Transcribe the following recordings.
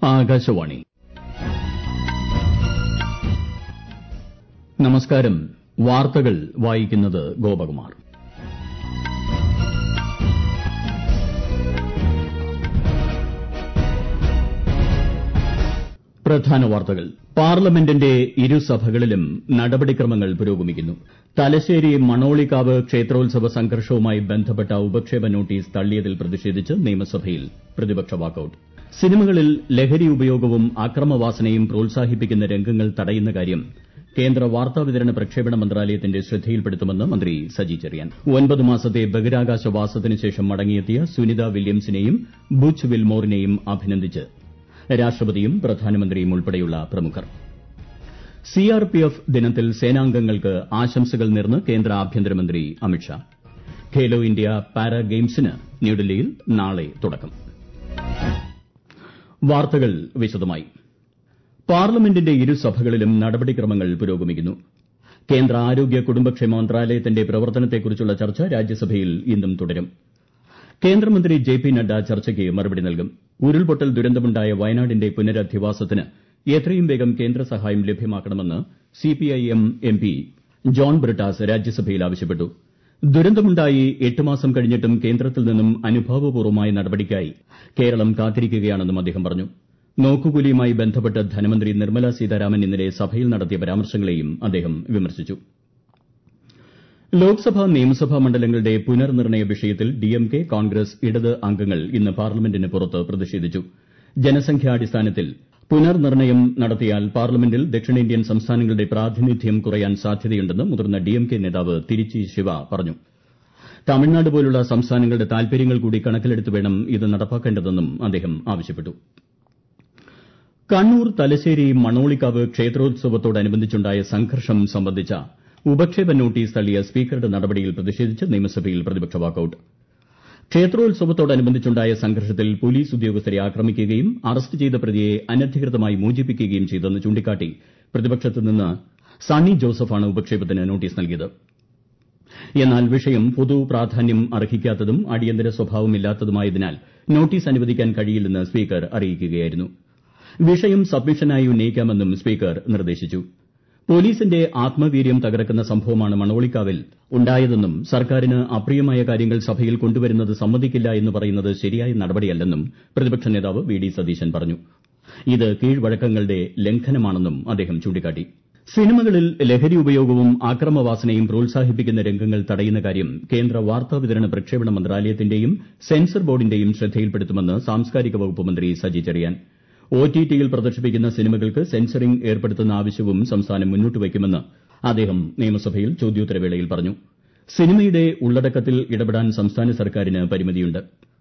ആകാശവാണി നമസ്കാരം വാർത്തകൾ വായിക്കുന്നത് ഗോപകുമാർ പ്രധാന വാർത്തകൾ പാർലമെന്റിന്റെ ഇരുസഭകളിലും നടപടിക്രമങ്ങൾ പുരോഗമിക്കുന്നു തലശ്ശേരി മണോളിക്കാവ് ക്ഷേത്രോത്സവ സംഘർഷവുമായി ബന്ധപ്പെട്ട ഉപക്ഷേപ നോട്ടീസ് തള്ളിയതിൽ പ്രതിഷേധിച്ച് നിയമസഭയിൽ പ്രതിപക്ഷ വാക്കൌട്ട് സിനിമകളിൽ ലഹരി ഉപയോഗവും അക്രമവാസനയും പ്രോത്സാഹിപ്പിക്കുന്ന രംഗങ്ങൾ തടയുന്ന കാര്യം കേന്ദ്ര വാർത്താവിതരണ പ്രക്ഷേപണ മന്ത്രാലയത്തിന്റെ ശ്രദ്ധയിൽപ്പെടുത്തുമെന്ന് മന്ത്രി സജി ചെറിയാൻ ഒൻപത് മാസത്തെ ബഹിരാകാശ വാസത്തിനു ശേഷം മടങ്ങിയെത്തിയ സുനിത വില്യംസിനെയും ബുച്ച് വിൽമോറിനെയും അഭിനന്ദിച്ച് രാഷ്ട്രപതിയും പ്രധാനമന്ത്രിയും ഉൾപ്പെടെയുള്ള പ്രമുഖർ സിആർപിഎഫ് ദിനത്തിൽ സേനാംഗങ്ങൾക്ക് ആശംസകൾ നേർന്ന് കേന്ദ്ര ആഭ്യന്തരമന്ത്രി അമിത്ഷാ ഖേലോ ഇന്ത്യ പാരാ ഗെയിംസിന് ന്യൂഡൽഹിയിൽ നാളെ തുടക്കം വാർത്തകൾ വിശദമായി പാർലമെന്റിന്റെ ഇരുസഭകളിലും നടപടിക്രമങ്ങൾ പുരോഗമിക്കുന്നു കേന്ദ്ര ആരോഗ്യ കുടുംബക്ഷേമ മന്ത്രാലയത്തിന്റെ പ്രവർത്തനത്തെക്കുറിച്ചുള്ള ചർച്ച രാജ്യസഭയിൽ ഇന്നും തുടരും കേന്ദ്രമന്ത്രി ജെ പി നദ്ദ ചർച്ചയ്ക്ക് മറുപടി നൽകും ഉരുൾപൊട്ടൽ ദുരന്തമുണ്ടായ വയനാടിന്റെ പുനരധിവാസത്തിന് എത്രയും വേഗം കേന്ദ്ര സഹായം ലഭ്യമാക്കണമെന്ന് സിപിഐഎം എംപി ജോൺ ബ്രിട്ടാസ് രാജ്യസഭയിൽ ആവശ്യപ്പെട്ടു ദുരന്തമുണ്ടായി എട്ട് മാസം കഴിഞ്ഞിട്ടും കേന്ദ്രത്തിൽ നിന്നും അനുഭാവപൂർവ്വമായ നടപടിക്കായി കേരളം കാത്തിരിക്കുകയാണെന്നും അദ്ദേഹം പറഞ്ഞു നോക്കുകൂലിയുമായി ബന്ധപ്പെട്ട് ധനമന്ത്രി നിർമ്മല സീതാരാമൻ ഇന്നലെ സഭയിൽ നടത്തിയ പരാമർശങ്ങളെയും അദ്ദേഹം വിമർശിച്ചു ലോക്സഭാ നിയമസഭാ മണ്ഡലങ്ങളുടെ പുനർനിർണയ വിഷയത്തിൽ ഡിഎംകെ കോൺഗ്രസ് ഇടത് അംഗങ്ങൾ ഇന്ന് പാർലമെന്റിന് പുറത്ത് പ്രതിഷേധിച്ചു ജനസംഖ്യാടിസ്ഥാനത്തിൽ പുനർനിർണയം നടത്തിയാൽ പാർലമെന്റിൽ ദക്ഷിണേന്ത്യൻ സംസ്ഥാനങ്ങളുടെ പ്രാതിനിധ്യം കുറയാൻ സാധ്യതയുണ്ടെന്ന് മുതിർന്ന ഡിഎംകെ നേതാവ് തിരുച്ചി ശിവ പറഞ്ഞു തമിഴ്നാട് പോലുള്ള സംസ്ഥാനങ്ങളുടെ താൽപര്യങ്ങൾ കൂടി കണക്കിലെടുത്ത് വേണം ഇത് നടപ്പാക്കേണ്ടതെന്നും അദ്ദേഹം ആവശ്യപ്പെട്ടു കണ്ണൂർ തലശ്ശേരി മണോളിക്കാവ് ക്ഷേത്രോത്സവത്തോടനുബന്ധിച്ചുണ്ടായ സംഘർഷം സംബന്ധിച്ച ഉപക്ഷേപ നോട്ടീസ് തള്ളിയ സ്പീക്കറുടെ നടപടിയിൽ പ്രതിഷേധിച്ച് നിയമസഭയിൽ പ്രതിപക്ഷ വാക്കൌട്ട് ക്ഷേത്രോത്സവത്തോടനുബന്ധിച്ചുണ്ടായ സംഘർഷത്തിൽ പോലീസ് ഉദ്യോഗസ്ഥരെ ആക്രമിക്കുകയും അറസ്റ്റ് ചെയ്ത പ്രതിയെ അനധികൃതമായി മോചിപ്പിക്കുകയും ചെയ്തെന്ന് ചൂണ്ടിക്കാട്ടി പ്രതിപക്ഷത്ത് നിന്ന് സണ്ണി ജോസഫാണ് ഉപക്ഷേപത്തിന് നോട്ടീസ് നൽകിയത് എന്നാൽ വിഷയം പൊതു പ്രാധാന്യം അർഹിക്കാത്തതും അടിയന്തര സ്വഭാവമില്ലാത്തതുമായതിനാൽ നോട്ടീസ് അനുവദിക്കാൻ കഴിയില്ലെന്ന് സ്പീക്കർ അറിയിക്കുകയായിരുന്നു വിഷയം സബ്മിഷനായി ഉന്നയിക്കാമെന്നും സ്പീക്കർ നിർദ്ദേശിച്ചു പോലീസിന്റെ ആത്മവീര്യം തകർക്കുന്ന സംഭവമാണ് മണോളിക്കാവിൽ ഉണ്ടായതെന്നും സർക്കാരിന് അപ്രിയമായ കാര്യങ്ങൾ സഭയിൽ കൊണ്ടുവരുന്നത് സമ്മതിക്കില്ല എന്ന് പറയുന്നത് ശരിയായ നടപടിയല്ലെന്നും പ്രതിപക്ഷ നേതാവ് വി ഡി സതീശൻ പറഞ്ഞു ഇത് കീഴ്വഴക്കങ്ങളുടെ ലംഘനമാണെന്നും അദ്ദേഹം ചൂണ്ടിക്കാട്ടി സിനിമകളിൽ ലഹരി ഉപയോഗവും അക്രമവാസനയും പ്രോത്സാഹിപ്പിക്കുന്ന രംഗങ്ങൾ തടയുന്ന കാര്യം കേന്ദ്ര വാർത്താവിതരണ പ്രക്ഷേപണ മന്ത്രാലയത്തിന്റെയും സെൻസർ ബോർഡിന്റെയും ശ്രദ്ധയിൽപ്പെടുത്തുമെന്ന് സാംസ്കാരിക വകുപ്പ് മന്ത്രി സജി ചെറിയാൻ ഒടിടിയിൽ പ്രദർശിപ്പിക്കുന്ന സിനിമകൾക്ക് സെൻസറിംഗ് ഏർപ്പെടുത്തുന്ന ആവശ്യവും സംസ്ഥാനം മുന്നോട്ട് വയ്ക്കുമെന്ന് അദ്ദേഹം നിയമസഭയിൽ ചോദ്യോത്തരവേളയിൽ പറഞ്ഞു സിനിമയുടെ ഉള്ളടക്കത്തിൽ ഇടപെടാൻ സംസ്ഥാന സർക്കാരിന് പരിമിതിയുണ്ട്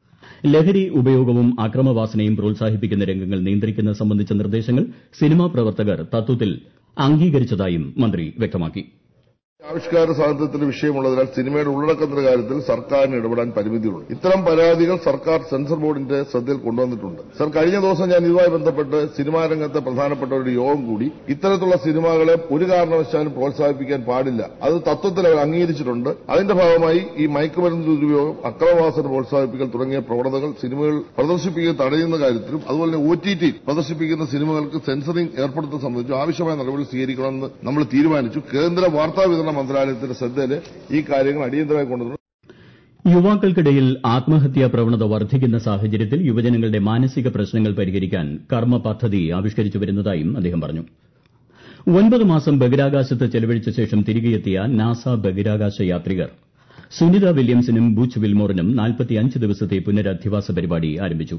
ലഹരി ഉപയോഗവും അക്രമവാസനയും പ്രോത്സാഹിപ്പിക്കുന്ന രംഗങ്ങൾ നിയന്ത്രിക്കുന്നത് സംബന്ധിച്ച നിർദ്ദേശങ്ങൾ സിനിമാ പ്രവർത്തകർ തത്വത്തിൽ അംഗീകരിച്ചതായും മന്ത്രി വ്യക്തമാക്കി ആവിഷ്കാര സ്വാതന്ത്ര്യത്തിന് വിഷയമുള്ളതിനാൽ സിനിമയുടെ ഉള്ളടക്കത്തിന്റെ കാര്യത്തിൽ സർക്കാരിന് ഇടപെടാൻ പരിമിതിയുണ്ട് ഇത്തരം പരാതികൾ സർക്കാർ സെൻസർ ബോർഡിന്റെ ശ്രദ്ധയിൽ കൊണ്ടുവന്നിട്ടുണ്ട് സർ കഴിഞ്ഞ ദിവസം ഞാൻ ഇതുമായി ബന്ധപ്പെട്ട് സിനിമാ രംഗത്തെ പ്രധാനപ്പെട്ട ഒരു യോഗം കൂടി ഇത്തരത്തിലുള്ള സിനിമകളെ ഒരു കാരണവശാലും പ്രോത്സാഹിപ്പിക്കാൻ പാടില്ല അത് തത്വത്തിൽ അവർ അംഗീകരിച്ചിട്ടുണ്ട് അതിന്റെ ഭാഗമായി ഈ മയക്കുമരുന്ന് ദുരുപയോഗം അക്രമവാസന പ്രോത്സാഹിപ്പിക്കൽ തുടങ്ങിയ പ്രവണതകൾ സിനിമകൾ പ്രദർശിപ്പിക്കുക തടയുന്ന കാര്യത്തിലും അതുപോലെ ഒ ടി ടി പ്രദർശിപ്പിക്കുന്ന സിനിമകൾക്ക് സെൻസറിംഗ് ഏർപ്പെടുത്തുന്നത് സംബന്ധിച്ചും ആവശ്യമായ നടപടി സ്വീകരിക്കണമെന്ന് നമ്മൾ തീരുമാനിച്ചു കേന്ദ്ര വാർത്താ വിതരണ മന്ത്രാലയത്തിന്റെ ശ്രദ്ധയിൽ ഈ കാര്യങ്ങൾ അടിയന്തരമായി കൊണ്ടുവന്നു യുവാക്കൾക്കിടയിൽ ആത്മഹത്യാ പ്രവണത വർദ്ധിക്കുന്ന സാഹചര്യത്തിൽ യുവജനങ്ങളുടെ മാനസിക പ്രശ്നങ്ങൾ പരിഹരിക്കാൻ കർമ്മ പദ്ധതി ആവിഷ്കരിച്ചു വരുന്നതായും അദ്ദേഹം പറഞ്ഞു ഒൻപത് മാസം ബഹിരാകാശത്ത് ചെലവഴിച്ച ശേഷം തിരികെയെത്തിയ നാസ ബഹിരാകാശ യാത്രികർ സുനിത വില്യംസിനും ബുച്ച് വിൽമോറിനും ദിവസത്തെ പുനരധിവാസ പരിപാടി ആരംഭിച്ചു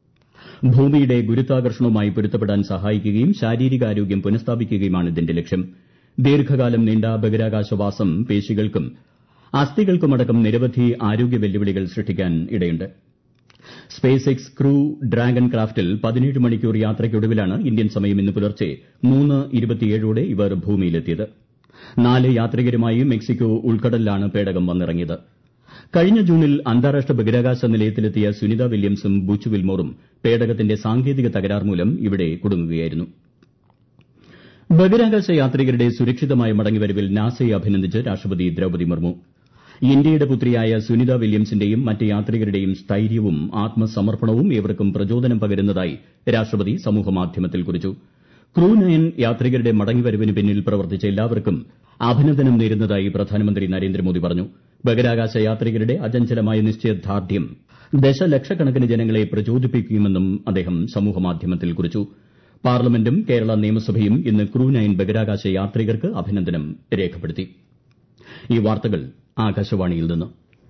ഭൂമിയുടെ ഗുരുത്വാകർഷണവുമായി പൊരുത്തപ്പെടാൻ സഹായിക്കുകയും ശാരീരികാരോഗ്യം പുനഃസ്ഥാപിക്കുകയുമാണ് ഇതിന്റെ ലക്ഷ്യം ദീർഘകാലം നീണ്ട ബഹിരാകാശവാസം പേശികൾക്കും അസ്ഥികൾക്കുമടക്കം നിരവധി ആരോഗ്യ വെല്ലുവിളികൾ സൃഷ്ടിക്കാൻ ഇടയുണ്ട് സ്പേസ് എക്സ് ക്രൂ ഡ്രാഗൺ ക്രാഫ്റ്റിൽ പതിനേഴ് മണിക്കൂർ യാത്രയ്ക്കൊടുവിലാണ് ഇന്ത്യൻ സമയം ഇന്ന് പുലർച്ചെ മൂന്ന് ഇരുപത്തിയേഴോടെ ഇവർ ഭൂമിയിലെത്തിയത് നാല് യാത്രികരുമായി മെക്സിക്കോ ഉൾക്കടലിലാണ് പേടകം വന്നിറങ്ങിയത് കഴിഞ്ഞ ജൂണിൽ അന്താരാഷ്ട്ര ബഹിരാകാശ നിലയത്തിലെത്തിയ സുനിത വില്യംസും ബുച്ച് വിൽമോറും പേടകത്തിന്റെ സാങ്കേതിക തകരാർ മൂലം ഇവിടെ കുടുങ്ങുകയായിരുന്നു ബഹിരാകാശ യാത്രികരുടെ സുരക്ഷിതമായ മടങ്ങിവരവിൽ നാസയെ അഭിനന്ദിച്ച് രാഷ്ട്രപതി ദ്രൌപദി മുർമു ഇന്ത്യയുടെ പുത്രിയായ സുനിത വില്യംസിന്റെയും മറ്റ് യാത്രികരുടെയും സ്ഥൈര്യവും ആത്മസമർപ്പണവും ഏവർക്കും പ്രചോദനം പകരുന്നതായി രാഷ്ട്രപതി സമൂഹമാധ്യമത്തിൽ കുറിച്ചു ക്രൂ നയൻ യാത്രികരുടെ മടങ്ങിവരവിന് പിന്നിൽ പ്രവർത്തിച്ച എല്ലാവർക്കും അഭിനന്ദനം നേരുന്നതായി പ്രധാനമന്ത്രി നരേന്ദ്രമോദി പറഞ്ഞു ബഹിരാകാശ യാത്രികരുടെ അചഞ്ചലമായ നിശ്ചയദാർഢ്യം ദശലക്ഷക്കണക്കിന് ജനങ്ങളെ പ്രചോദിപ്പിക്കുമെന്നും അദ്ദേഹം സമൂഹമാധ്യമത്തിൽ കുറിച്ചു പാർലമെന്റും കേരള നിയമസഭയും ഇന്ന് ക്രൂ നയൻ ബഹിരാകാശ യാത്രികർക്ക് അഭിനന്ദനം രേഖപ്പെടുത്തി ഈ വാർത്തകൾ ആകാശവാണിയിൽ നിന്ന്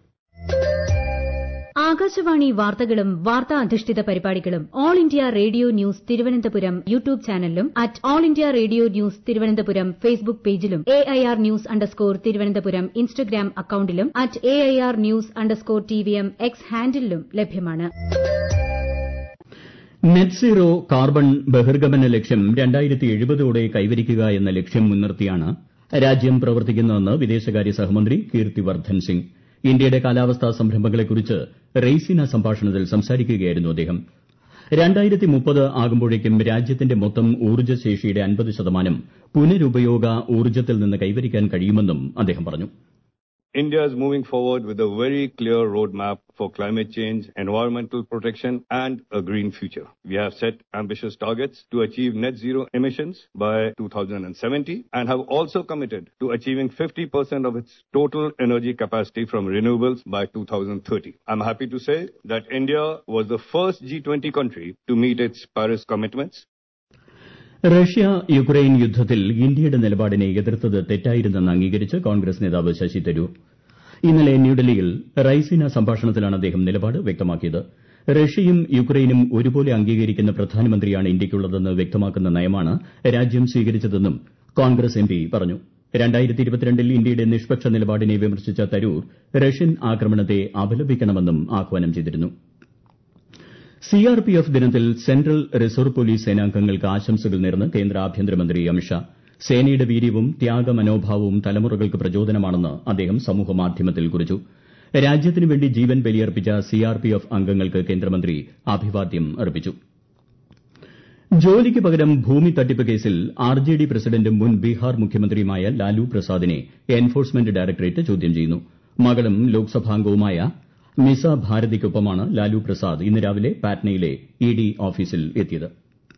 ആകാശവാണി വാർത്തകളും വാർത്താ അധിഷ്ഠിത പരിപാടികളും all India radio news Thiruvananthapuram YouTube ചാനലിലും at all India radio news Thiruvananthapuram Facebook പേജിലും A I R news underscore Thiruvananthapuram Instagram അക്കൌണ്ടിലും at A I R news underscore T V M X ഹാൻഡിലും ലഭ്യമാണ് നെറ്റ് സീറോ കാർബൺ ബഹിർഗമന ലക്ഷ്യം ഓടെ കൈവരിക്കുക എന്ന ലക്ഷ്യം മുൻനിർത്തിയാണ് രാജ്യം പ്രവർത്തിക്കുന്നതെന്ന് വിദേശകാര്യ സഹമന്ത്രി കീർത്തി വർദ്ധൻ സിംഗ് ഇന്ത്യയുടെ കാലാവസ്ഥാ സംരംഭങ്ങളെക്കുറിച്ച് റെയ്സിന സംഭാഷണത്തിൽ സംസാരിക്കുകയായിരുന്നു അദ്ദേഹം ആകുമ്പോഴേക്കും രാജ്യത്തിന്റെ മൊത്തം ഊർജ്ജശേഷിയുടെ അൻപത് ശതമാനം പുനരുപയോഗ ഊർജ്ജത്തിൽ നിന്ന് കൈവരിക്കാൻ കഴിയുമെന്നും അദ്ദേഹം പറഞ്ഞു India is moving forward with a very clear roadmap for climate change, environmental protection, and a green future. We have set ambitious targets to achieve net zero emissions by 2070 and have also committed to achieving 50% of its total energy capacity from renewables by 2030. I'm happy to say that India was the first G20 country to meet its Paris commitments Russia Ukraine യുദ്ധത്തിൽ ഇന്ത്യയുടെ നിലപാടിനെ എതിർത്തത് തെറ്റായിരുന്നെന്ന് അംഗീകരിച്ച് കോൺഗ്രസ് നേതാവ് ശശി തരൂർ ഇന്നലെ ന്യൂഡൽഹിയിൽ റൈസിന സംഭാഷണത്തിലാണ് അദ്ദേഹം നിലപാട് വ്യക്തമാക്കിയത് റഷ്യയും യുക്രൈനും ഒരുപോലെ അംഗീകരിക്കുന്ന പ്രധാനമന്ത്രിയാണ് ഇന്ത്യയ്ക്കുള്ളതെന്ന് വ്യക്തമാക്കുന്ന നയമാണ് രാജ്യം സ്വീകരിച്ചതെന്നും കോൺഗ്രസ് എംപി പറഞ്ഞു ൽ ഇന്ത്യയുടെ നിഷ്പക്ഷ നിലപാടിനെ വിമർശിച്ച തരൂർ റഷ്യൻ ആക്രമണത്തെ അപലപിക്കണമെന്നും ആഹ്വാനം ചെയ്തിരുന്നു സിആർപിഎഫ് ദിനത്തിൽ സെൻട്രൽ റിസർവ് പോലീസ് സേനാംഗങ്ങൾക്ക് ആശംസകൾ നേർന്ന് കേന്ദ്ര ആഭ്യന്തരമന്ത്രി അമിത്ഷാ സേനയുടെ വീര്യവും ത്യാഗമനോഭാവവും തലമുറകൾക്ക് പ്രചോദനമാണെന്ന് അദ്ദേഹം സമൂഹമാധ്യമത്തിൽ കുറിച്ചു രാജ്യത്തിനു വേണ്ടി ജീവൻ ബലിയർപ്പിച്ച സിആർപിഎഫ് അംഗങ്ങൾക്ക് കേന്ദ്രമന്ത്രി അഭിവാദ്യം അർപ്പിച്ചു ജോലിക്ക് പകരം ഭൂമി തട്ടിപ്പ് കേസിൽ ആർജെഡി പ്രസിഡന്റും മുൻ ബീഹാർ മുഖ്യമന്ത്രിയുമായ ലാലു പ്രസാദിനെ എൻഫോഴ്സ്മെന്റ് ഡയറക്ടറേറ്റ് ചോദ്യം ചെയ്യുന്നു മകളും ലോക്സഭാംഗവുമായ മിസ ഭാരതിക്കൊപ്പമാണ് ലാലു പ്രസാദ് ഇന്ന് രാവിലെ പാറ്റ്നയിലെ ഇഡി ഓഫീസിൽ എത്തിയത്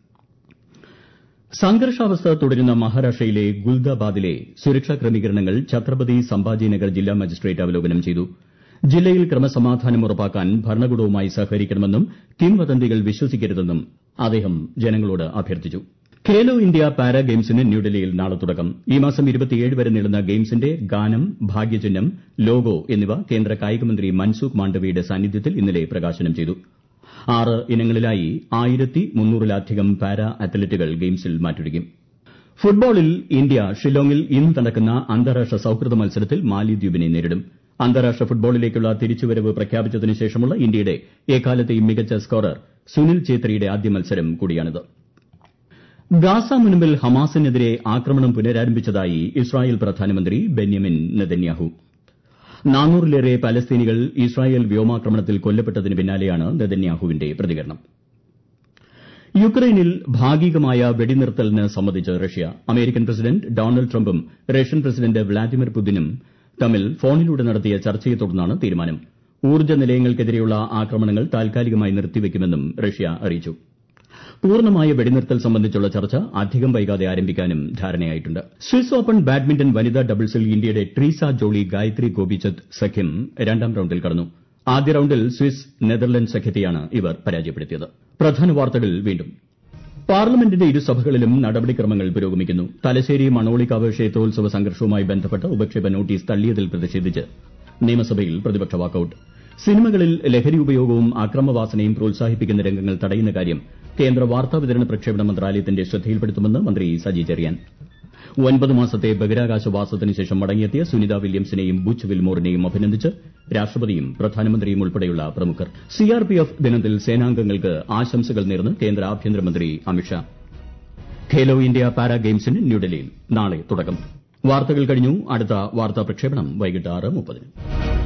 സംഘർഷാവസ്ഥ തുടരുന്ന മഹാരാഷ്ട്രയിലെ ഗുൽദാബാദിലെ സുരക്ഷാ ക്രമീകരണങ്ങൾ ഛത്രപതി സംഭാജിനഗർ ജില്ലാ മജിസ്ട്രേറ്റ് അവലോകനം ചെയ്തു ജില്ലയിൽ ക്രമസമാധാനം ഉറപ്പാക്കാൻ ഭരണകൂടവുമായി സഹകരിക്കണമെന്നും കിംവദന്തികൾ വിശ്വസിക്കരുതെന്നും അദ്ദേഹം ജനങ്ങളോട് അഭ്യർത്ഥിച്ചു ഖേലോ ഇന്ത്യ പാരാ ഗെയിംസിന് ന്യൂഡൽഹിയിൽ നാളെ തുടക്കം ഈ മാസം വരെ നീളുന്ന ഗെയിംസിന്റെ ഗാനം ഭാഗ്യചിഹ്നം ലോഗോ എന്നിവ കേന്ദ്ര കായികമന്ത്രി മൻസുഖ് മാണ്ഡവ്യയുടെ സാന്നിധ്യത്തിൽ ഇന്നലെ പ്രകാശനം ചെയ്തു ആറ് ഇനങ്ങളിലായി ആയിരത്തി മുന്നൂറിലധികം പാരാ അത്ലറ്റുകൾ ഗെയിംസിൽ മാറ്റൊരുക്കും ഫുട്ബോളിൽ ഇന്ത്യ ഷില്ലോങ്ങിൽ ഇന്ന് നടക്കുന്ന അന്താരാഷ്ട്ര സൌഹൃദ മത്സരത്തിൽ മാലിദ്വീപിനെ നേരിടും അന്താരാഷ്ട്ര ഫുട്ബോളിലേക്കുള്ള തിരിച്ചുവരവ് പ്രഖ്യാപിച്ചതിന് ശേഷമുള്ള ഇന്ത്യയുടെ എക്കാലത്തെയും മികച്ച സ്കോറർ സുനിൽ ഛേത്രിയുടെ ആദ്യ മത്സരം കൂടിയാണിത് ഗാസ മുനമ്പിൽ ഹമാസിനെതിരെ ആക്രമണം പുനരാരംഭിച്ചതായി ഇസ്രായേൽ പ്രധാനമന്ത്രി ബെന്യമിൻ നെതന്യാഹു നാനൂറിലേറെ പലസ്തീനികൾ ഇസ്രായേൽ വ്യോമാക്രമണത്തിൽ കൊല്ലപ്പെട്ടതിന് പിന്നാലെയാണ് നെതന്യാഹുവിന്റെ പ്രതികരണം യുക്രൈനിൽ ഭാഗികമായ വെടിനിർത്തലിന് സമ്മതിച്ച് റഷ്യ അമേരിക്കൻ പ്രസിഡന്റ് ഡൊണാൾഡ് ട്രംപും റഷ്യൻ പ്രസിഡന്റ് വ്ളാദിമിർ പുതിനും തമ്മിൽ ഫോണിലൂടെ നടത്തിയ ചർച്ചയെ തുടർന്നാണ് തീരുമാനം ഊർജ്ജ നിലയങ്ങൾക്കെതിരെയുള്ള ആക്രമണങ്ങൾ താൽക്കാലികമായി നിർത്തിവെക്കുമെന്നും റഷ്യ അറിയിച്ചു പൂർണ്ണമായ വെടിനിർത്തൽ സംബന്ധിച്ചുള്ള ചർച്ച അധികം വൈകാതെ ആരംഭിക്കാനും ധാരണയായിട്ടുണ്ട് സ്വിസ് ഓപ്പൺ ബാഡ്മിന്റൺ വനിതാ ഡബിൾസിൽ ഇന്ത്യയുടെ ട്രീസ ജോളി ഗായത്രി ഗോപിചന്ദ് സഖ്യം രണ്ടാം റൌണ്ടിൽ കടന്നു ആദ്യ റൌണ്ടിൽ സ്വിസ് നെതർലൻഡ് സഖ്യത്തെയാണ് ഇവർ പരാജയപ്പെടുത്തിയത് പ്രധാന വാർത്തകൾ വീണ്ടും പാർലമെന്റിന്റെ ഇരുസഭകളിലും നടപടിക്രമങ്ങൾ പുരോഗമിക്കുന്നു തലശ്ശേരി മണോളിക്കാവ് ക്ഷേത്രോത്സവ സംഘർഷവുമായി ബന്ധപ്പെട്ട ഉപക്ഷേപ നോട്ടീസ് തള്ളിയതിൽ പ്രതിഷേധിച്ച് നിയമസഭയിൽ പ്രതിപക്ഷ വാക്കൌട്ട് സിനിമകളിൽ ലഹരി ഉപയോഗവും അക്രമവാസനയും പ്രോത്സാഹിപ്പിക്കുന്ന രംഗങ്ങൾ തടയുന്ന കാര്യം കേന്ദ്ര വാർത്താവിതരണ പ്രക്ഷേപണ മന്ത്രാലയത്തിന്റെ ശ്രദ്ധയിൽപ്പെടുത്തുമെന്ന് മന്ത്രി സജി ചെറിയാൻ ഒൻപത് മാസത്തെ ബഹിരാകാശവാസത്തിന് ശേഷം മടങ്ങിയെത്തിയ സുനിത വില്യംസിനെയും ബുച്ച് വിൽമോറിനെയും അഭിനന്ദിച്ച് രാഷ്ട്രപതിയും പ്രധാനമന്ത്രിയും ഉൾപ്പെടെയുള്ള പ്രമുഖർ സിആർപിഎഫ് ദിനത്തിൽ സേനാംഗങ്ങൾക്ക് ആശംസകൾ നേർന്ന് കേന്ദ്ര ആഭ്യന്തരമന്ത്രി അമിത്ഷാ ഖേലോ ഇന്ത്യ പാരാ ഗെയിംസിന് ന്യൂഡൽഹിയിൽ നാളെ തുടക്കം വാർത്തകൾ കഴിഞ്ഞു അടുത്ത വാർത്താ പ്രക്ഷേപണം വൈകിട്ട് ആറ് മുപ്പതിന്